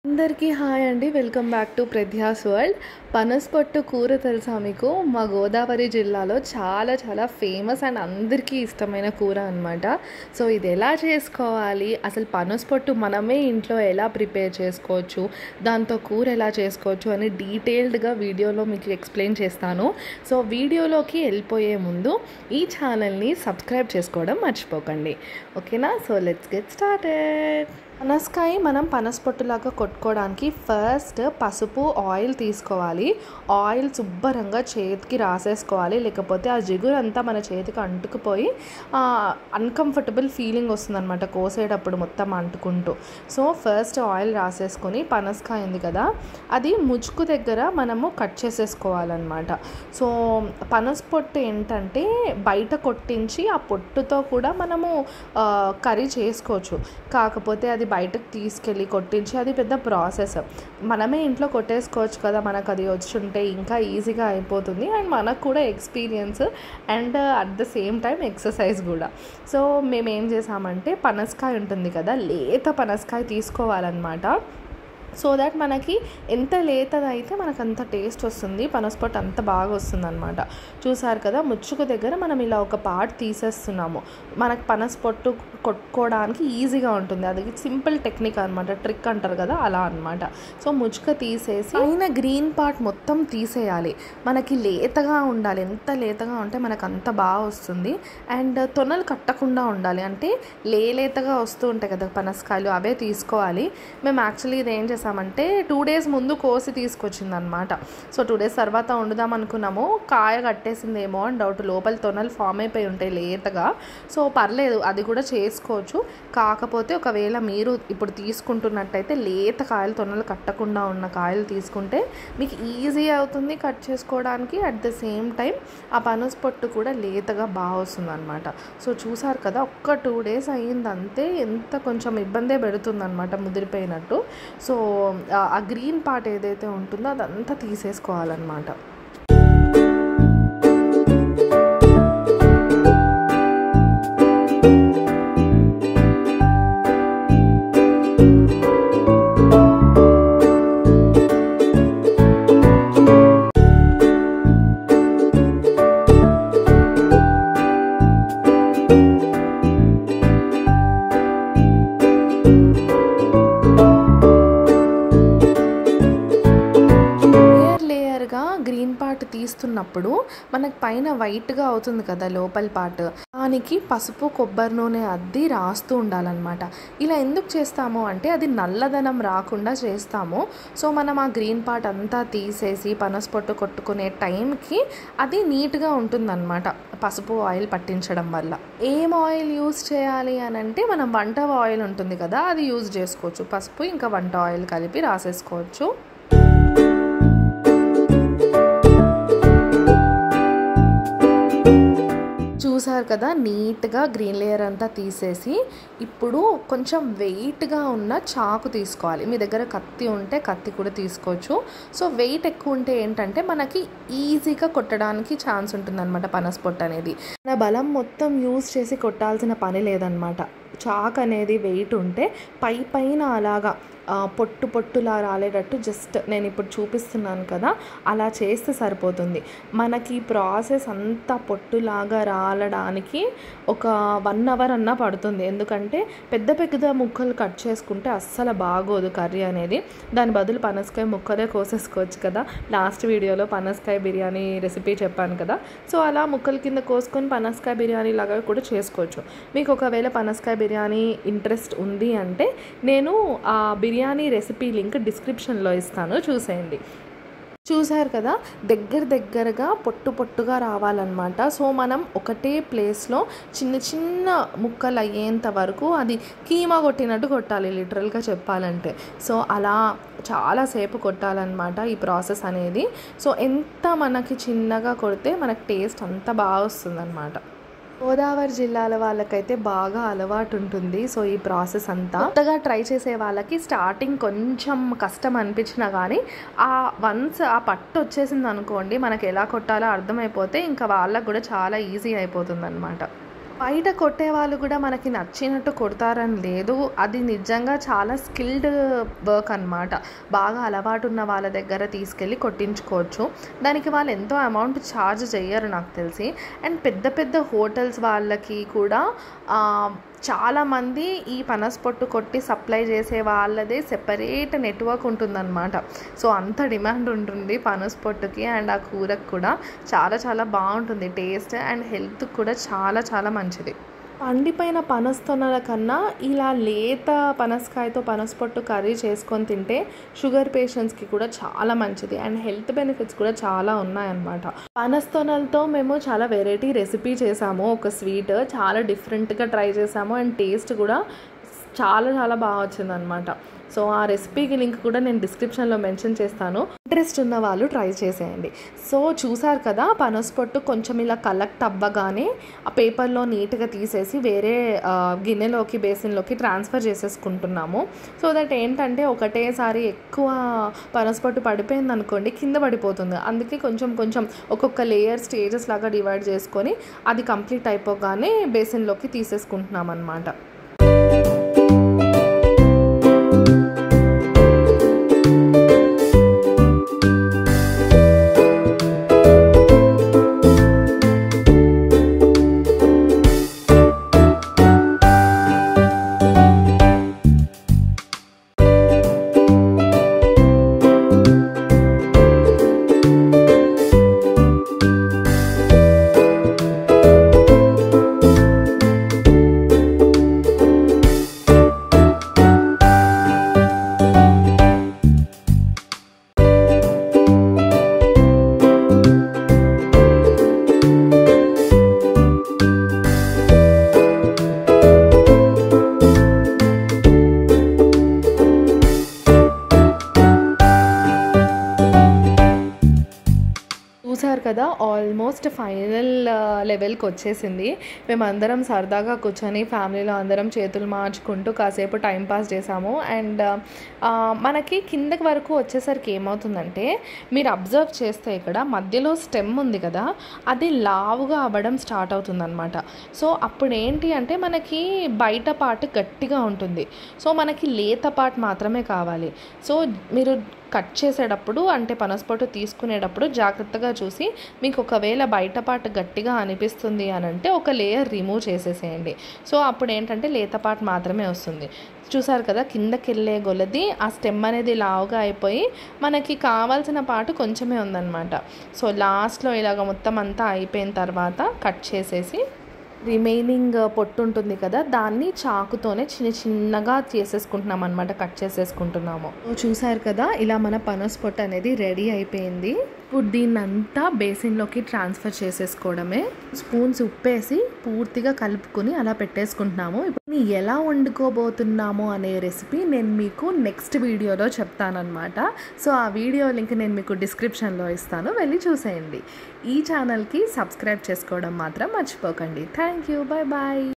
అందరికీ హాయ్ అండి welcome back to Pradhyas world పనసపొట్టు కూర తెలుసా మీకు మా గోదావరి జిల్లాలో చాలా చాలా ఫేమస్ అండ్ అందరికీ ఇష్టమైన కూర అనమాట సో ఇది ఎలా చేసుకోవాలి అసలు పనసపొట్టు మనమే ఇంట్లో ఎలా ప్రిపేర్ చేసుకోవచ్చు దాంతో కూర ఎలా చేసుకోవచ్చు అని డీటెయిల్డ్గా వీడియోలో మీకు ఎక్స్ప్లెయిన్ చేస్తాను సో వీడియోలోకి వెళ్ళిపోయే ముందు ఈ ఛానల్ని సబ్స్క్రైబ్ చేసుకోవడం మర్చిపోకండి ఓకేనా సో లెట్స్ గెట్ స్టార్టెడ్ పనసకాయ మనం పనసపొట్టులాగా కొట్టుకోవడానికి ఫస్ట్ పసుపు ఆయిల్ తీసుకోవాలి ఆయిల్ శుభ్రంగా చేతికి రాసేసుకోవాలి లేకపోతే ఆ జిగురు అంతా మన చేతికి అంటుకుపోయి అన్కంఫర్టబుల్ ఫీలింగ్ వస్తుందన్నమాట కోసేటప్పుడు మొత్తం అంటుకుంటూ సో ఫస్ట్ ఆయిల్ రాసేసుకొని పనసకాయ ఉంది కదా అది ముచుకు దగ్గర మనము కట్ చేసేసుకోవాలన్నమాట సో పనస పొట్టు ఏంటంటే బయట కొట్టించి ఆ పొట్టుతో కూడా మనము కర్రీ చేసుకోవచ్చు కాకపోతే అది బయటకు తీసుకెళ్ళి కొట్టించి అది పెద్ద ప్రాసెస్ మనమే ఇంట్లో కొట్టేసుకోవచ్చు కదా మనకు అది వచ్చుంటే ఇంకా ఈజీగా అయిపోతుంది అండ్ మనకు కూడా experience and at the same time exercise కూడా సో మేము ఏం చేసామంటే పనసకాయ ఉంటుంది కదా లేత పనసకాయ తీసుకోవాలన్నమాట సో దట్ మనకి ఎంత లేతది అయితే మనకు అంత టేస్ట్ వస్తుంది పనసపొట్టు అంత బాగా వస్తుంది అనమాట చూసారు కదా ముచ్చుకు దగ్గర మనం ఇలా ఒక పార్ట్ తీసేస్తున్నాము మనకు పనసపొట్టు కొట్టుకోవడానికి ఈజీగా ఉంటుంది అది సింపుల్ టెక్నిక్ అనమాట ట్రిక్ అంటారు కదా అలా అనమాట సో ముచ్చుక తీసేసి పైన గ్రీన్ పార్ట్ మొత్తం తీసేయాలి మనకి లేతగా ఉండాలి ఎంత లేతగా ఉంటే మనకు అంత బాగా వస్తుంది అండ్ తొనలు కట్టకుండా ఉండాలి అంటే లేలేతగా వస్తూ ఉంటాయి కదా పనసకాయలు అవే తీసుకోవాలి మేము యాక్చువల్లీ ఇది ఏం చేసామంటే టూ డేస్ ముందు కోసి తీసుకొచ్చింది అనమాట సో టూ డేస్ తర్వాత వండుదాం అనుకున్నాము కాయ కట్టేసిందేమో అని డౌట్ లోపల తొనలు ఫామ్ అయిపోయి ఉంటాయి లేతగా సో పర్లేదు అది కూడా చేసుకోవచ్చు కాకపోతే ఒకవేళ మీరు ఇప్పుడు తీసుకుంటున్నట్టయితే లేత కాయలు తొనలు కట్టకుండా ఉన్న కాయలు తీసుకుంటే మీకు ఈజీ అవుతుంది కట్ చేసుకోవడానికి అట్ ద సేమ్ టైం ఆ పనస పొట్టు కూడా లేతగా బాగా వస్తుంది అనమాట సో చూసారు కదా ఒక్క టూ డేస్ అయ్యింది అంతే ఎంత కొంచెం ఇబ్బందే పెడుతుంది అనమాట ముదిరిపోయినట్టు సో ఆ గ్రీన్ పార్ట్ ఏదైతే ఉంటుందో అదంతా తీసేసుకోవాలన్నమాట గ్రీన్ పార్ట్ తీస్తున్నప్పుడు మనకు పైన వైట్గా అవుతుంది కదా లోపల పార్ట్ దానికి పసుపు కొబ్బరి నూనె అద్ది రాస్తూ ఉండాలన్నమాట ఇలా ఎందుకు చేస్తాము అంటే అది నల్లదనం రాకుండా చేస్తాము సో మనం ఆ గ్రీన్ పార్ట్ అంతా తీసేసి పనసపొట్టు కొట్టుకునే టైంకి అది నీట్గా ఉంటుందన్నమాట పసుపు ఆయిల్ పట్టించడం వల్ల ఏం ఆయిల్ యూస్ చేయాలి అని అంటే మనం వంట ఆయిల్ ఉంటుంది కదా అది యూజ్ చేసుకోవచ్చు పసుపు ఇంకా వంట ఆయిల్ కలిపి రాసేసుకోవచ్చు చూసారు కదా నీట్గా గ్రీన్ లేయర్ అంతా తీసేసి ఇప్పుడు కొంచెం వెయిట్గా ఉన్న చాకు తీసుకోవాలి మీ దగ్గర కత్తి ఉంటే కత్తి కూడా తీసుకోవచ్చు సో వెయిట్ ఎక్కువ ఉంటే ఏంటంటే మనకి ఈజీగా కొట్టడానికి ఛాన్స్ ఉంటుందన్నమాట పనసపొట్టు అనేది మన బలం మొత్తం యూజ్ చేసి కొట్టాల్సిన పని లేదనమాట చాక్ అనేది వెయిట్ ఉంటే పై పైన అలాగా పొట్టు పొట్టులా రాలేటట్టు జస్ట్ నేను ఇప్పుడు చూపిస్తున్నాను కదా అలా చేస్తే సరిపోతుంది మనకి ప్రాసెస్ అంతా పొట్టులాగా రాలడానికి ఒక వన్ అవర్ అన్నా పడుతుంది ఎందుకంటే పెద్ద పెద్ద ముక్కలు కట్ చేసుకుంటే అస్సలు బాగోదు కర్రీ అనేది దాని బదులు పనసకాయ ముక్కలే కోసేసుకోవచ్చు కదా లాస్ట్ వీడియోలో పనసకాయ బిర్యానీ రెసిపీ చెప్పాను కదా సో అలా ముక్కల కింద కోసుకొని పనసకాయ బిర్యానీ లాగా కూడా చేసుకోవచ్చు మీకు ఒకవేళ పనసకాయ బిర్యానీ ఇంట్రెస్ట్ ఉంది అంటే నేను ఆ బిర్యానీ రెసిపీ లింక్ డిస్క్రిప్షన్లో ఇస్తాను చూసేయండి చూసారు కదా దగ్గర దగ్గరగా పొట్టు పొట్టుగా రావాలన్నమాట సో మనం ఒకటే ప్లేస్లో చిన్న చిన్న ముక్కలు అయ్యేంత వరకు అది కీమా కొట్టినట్టు కొట్టాలి లిటరల్గా చెప్పాలంటే సో అలా చాలాసేపు కొట్టాలన్నమాట ఈ ప్రాసెస్ అనేది సో ఎంత మనకి చిన్నగా కొడితే మనకి టేస్ట్ అంత బాగా వస్తుందన్నమాట గోదావరి జిల్లాల వాళ్ళకైతే బాగా అలవాటు ఉంటుంది సో ఈ ప్రాసెస్ అంతా కొత్తగా ట్రై చేసే వాళ్ళకి స్టార్టింగ్ కొంచెం కష్టం అనిపించినా కానీ ఆ వన్స్ ఆ పట్టు వచ్చేసింది అనుకోండి మనకి ఎలా కొట్టాలో అర్థమైపోతే ఇంకా వాళ్ళకు కూడా చాలా ఈజీ అయిపోతుంది అనమాట బయట కొట్టే వాళ్ళు కూడా మనకి నచ్చినట్టు కొడతారని లేదు అది నిజంగా చాలా స్కిల్డ్ వర్క్ అనమాట బాగా అలవాటు ఉన్న వాళ్ళ దగ్గర తీసుకెళ్ళి కొట్టించుకోవచ్చు దానికి వాళ్ళు ఎంతో అమౌంట్ ఛార్జ్ చేయరు నాకు తెలిసి అండ్ పెద్ద పెద్ద హోటల్స్ వాళ్ళకి కూడా ఆ, చాలామంది ఈ పనస పొట్టు కొట్టి సప్లై చేసే వాళ్ళదే సెపరేట్ నెట్వర్క్ ఉంటుందన్నమాట సో అంత డిమాండ్ ఉంటుంది పనస పొట్టుకి అండ్ ఆ కూరకు కూడా చాలా చాలా బాగుంటుంది టేస్ట్ అండ్ హెల్త్ కూడా చాలా చాలా మంచిది పండిపోయిన పనస తొనల కన్నా ఇలా లేత పనసకాయతో పనస పొట్టు కర్రీ చేసుకొని తింటే షుగర్ పేషెంట్స్కి కూడా చాలా మంచిది అండ్ హెల్త్ బెనిఫిట్స్ కూడా చాలా ఉన్నాయన్నమాట పనస తొనలతో మేము చాలా వెరైటీ రెసిపీ చేసాము ఒక స్వీట్ చాలా డిఫరెంట్గా ట్రై చేసాము అండ్ టేస్ట్ కూడా చాలా చాలా బాగా వచ్చిందనమాట సో ఆ రెసిపీకి లింక్ కూడా నేను డిస్క్రిప్షన్లో మెన్షన్ చేస్తాను ఇంట్రెస్ట్ ఉన్న వాళ్ళు ట్రై చేసేయండి సో చూసారు కదా పనస పొట్టు కొంచెం ఇలా కలెక్ట్ అవ్వగానే ఆ పేపర్లో నీట్గా తీసేసి వేరే ఆ, గిన్నెలోకి బేసిన్లోకి ట్రాన్స్ఫర్ చేసేసుకుంటున్నాము సో దట్ ఏంటంటే ఒకటేసారి ఎక్కువ పనస పొట్టు పడిపోయింది అనుకోండి కింద పడిపోతుంది అందుకే కొంచెం కొంచెం ఒక్కొక్క లేయర్ స్టేజెస్ లాగా డివైడ్ చేసుకొని అది కంప్లీట్ అయిపోగానే బేసిన్లోకి తీసేసుకుంటున్నాం అనమాట చూసారు కదా ఆల్మోస్ట్ ఫైనల్ లెవెల్కి వచ్చేసింది మేమందరం సరదాగా కూర్చొని ఫ్యామిలీలో అందరం చేతులు మార్చుకుంటూ కాసేపు టైం పాస్ చేసాము అండ్ మనకి కిందకి వరకు వచ్చేసరికి ఏమవుతుందంటే మీరు అబ్జర్వ్ చేస్తే ఇక్కడ మధ్యలో స్టెమ్ ఉంది కదా అది లావుగా అవ్వడం స్టార్ట్ అవుతుందన్నమాట సో అప్పుడు ఏంటి అంటే మనకి బయట పార్ట్ గట్టిగా ఉంటుంది సో మనకి లేత పార్ట్ మాత్రమే కావాలి సో మీరు కట్ చేసేటప్పుడు అంటే పనసపొట్టు తీసుకునేటప్పుడు జాగ్రత్తగా చూసి మీకు ఒకవేళ బయట పార్ట్ గట్టిగా అనిపిస్తుంది అని అంటే ఒక లేయర్ రిమూవ్ చేసేసేయండి సో అప్పుడు ఏంటంటే లేత పార్ట్ మాత్రమే వస్తుంది చూసారు కదా కిందకి వెళ్ళే గొలది ఆ స్టెమ్ అనేది లావుగా అయిపోయి మనకి కావాల్సిన పాటు కొంచెమే ఉందన్నమాట సో లాస్ట్లో ఇలాగ మొత్తం అంతా అయిపోయిన తర్వాత కట్ చేసేసి రిమైనింగ్ పొట్టు ఉంటుంది కదా దాన్ని చాకుతోనే చిన్న చిన్నగా చేసేసుకుంటున్నాం అనమాట కట్ చేసేసుకుంటున్నాము చూసారు కదా ఇలా మన పనస్ పొట్టు అనేది రెడీ అయిపోయింది ఇప్పుడు దీన్ని అంతా బేసిన్లోకి ట్రాన్స్ఫర్ చేసేసుకోవడమే స్పూన్స్ ఉప్పేసి పూర్తిగా కలుపుకొని అలా పెట్టేసుకుంటున్నాము ఇప్పుడు దీన్ని ఎలా వండుకోబోతున్నాము అనే రెసిపీ నేను మీకు నెక్స్ట్ వీడియోలో చెప్తానమాట సో ఆ వీడియో లింక్ నేను మీకు డిస్క్రిప్షన్లో ఇస్తాను వెళ్ళి చూసేయండి ఈ ఛానల్కి సబ్స్క్రైబ్ చేసుకోవడం మాత్రం మర్చిపోకండి థ్యాంక్ యూ బాయ్ బాయ్